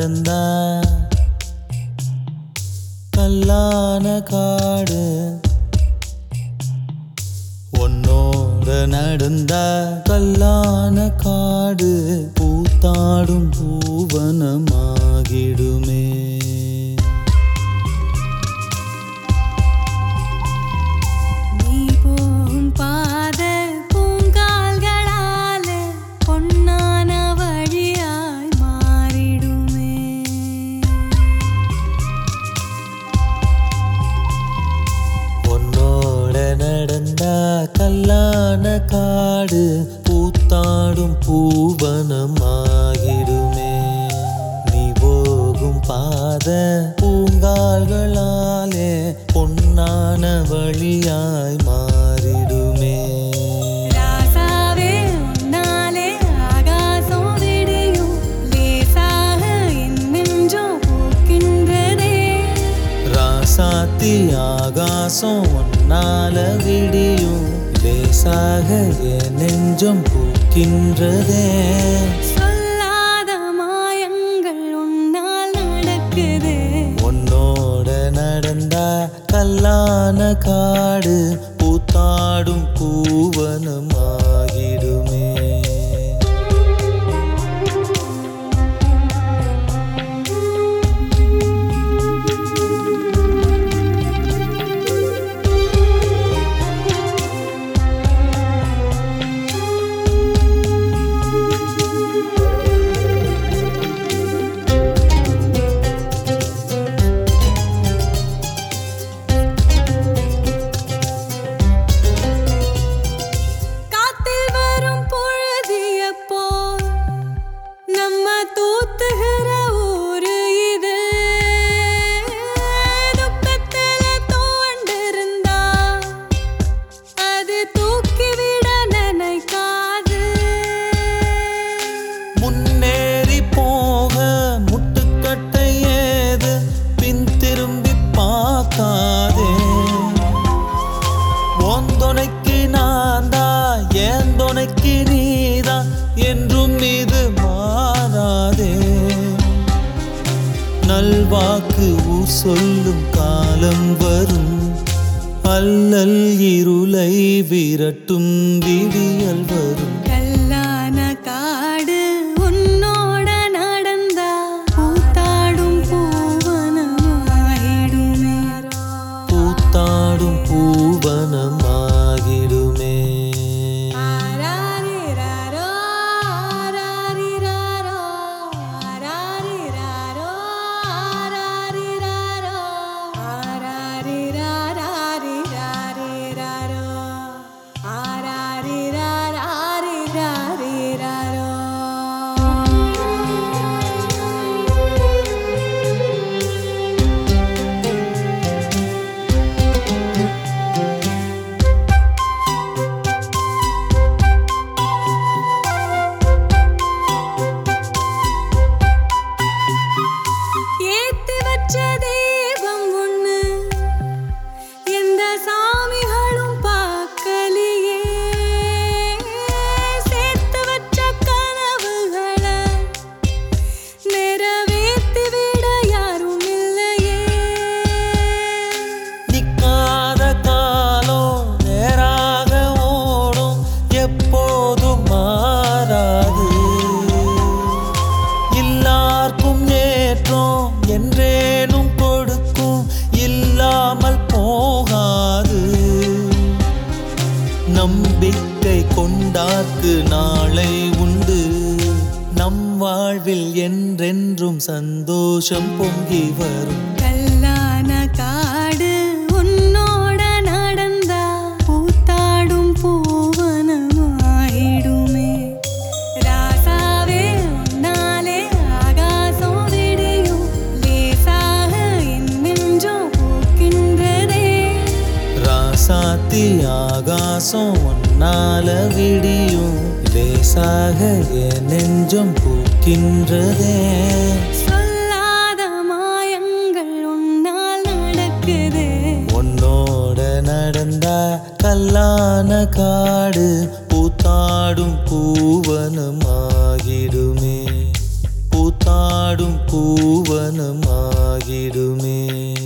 நடந்தா கல்லான காடு உன்னோட நடந்தா கல்லான காடு பூத்தாடும் பூவனமாகிடுமே நீ போகும் பாத பூங்கால்களால பொன்னான வழியாய் மாறிடுமே உன்னோட நடந்தா கல்லான காடு பூத்தாடும் பூவனமாகிடுமே நீ போகும் பாத பூங்கால்களாலே பொன்னான வழியாய் மாறிடுமே ராசாவே உன்னாலே ஆகாசம் விடியும் லேசாக என் நெஞ்சம் பூக்கின்றதே ராசாத்தி ஆகாசம் ஒன்னால விடியும் லேசாக என் நெஞ்சம் பூக்கின்றதே சொல்லாத மாயங்கள் உன்னால் நடக்குது உன்னோட நடந்தா கல்லான காடு பூத்தாடும் பூவனமாகிடுமே காத்தில் வரும் பொழுதிய போல் நம்ம தூத்துகிற ஊரு இது துக்கத்துல தோண்டிருந்தா அது தூக்கிவிட நினைக்காது முன்னேறி போக முட்டுக்கட்டை ஏது பின் திரும்பி பார்க்காதே உன் துணைக்கு நான் தான் என் துணைக்கு நீதான் என்றும் இது மாறாதே நல்வாக்கு ஊர் சொல்லும் காலம் வரும் அல்லல் இருளை விரட்டும் விடியல் வரும் கல்லான காடு உன்னோட நடந்தா பூத்தாடும் பூவனமாயிடுமே பூத்தாடும் பூவனமாகிடுமே ஆராரிராரோ, ஆராரிராரோ, ஆராரிராரோ, ஆராரிராரோ, ஆராரிராராரிராரிராரோ, ஆராரிராராரிராரிராரோ. ஏத்தி வச்ச தெய்வம் ஒண்ணு எந்த சாமிகளும் பார்க்கலையே சேர்த்து வச்ச கனவுகளை நிறைவேத்தி விட யாரும் இல்லையே நிக்காத காலம் நேராக ஓடும் எப்போதும் மாறாது எல்லாருக்கும் ஏற்றம் என்றேனும் கொடுக்கும் இல்லாமல் போகாது நம்பிக்கை கொண்டார்க்கு நாளை உண்டு நம் வாழ்வில் என்றென்றும் சந்தோஷம் பொங்கி வரும் கல்லான காடு உன்னோட நடந்தா பூத்தாடும் பூவனமாயிடுமே ராசாவே உன்னாலே ஆகாசம் விடியும் லேசாக என் நெஞ்சம் பூக்கின்றதே ராசாத்தி ஆகாசம் ஒன்னால விடியும் லேசாக என் நெஞ்சம் பூக்கின்றதே சொல்லாத மாயங்கள் உன்னால் நடக்குது உன்னோட நடந்தா கல்லான காடு பூத்தாடும் பூவனமாகிடுமே பூத்தாடும் பூ பூவனம் ஆகிடுமே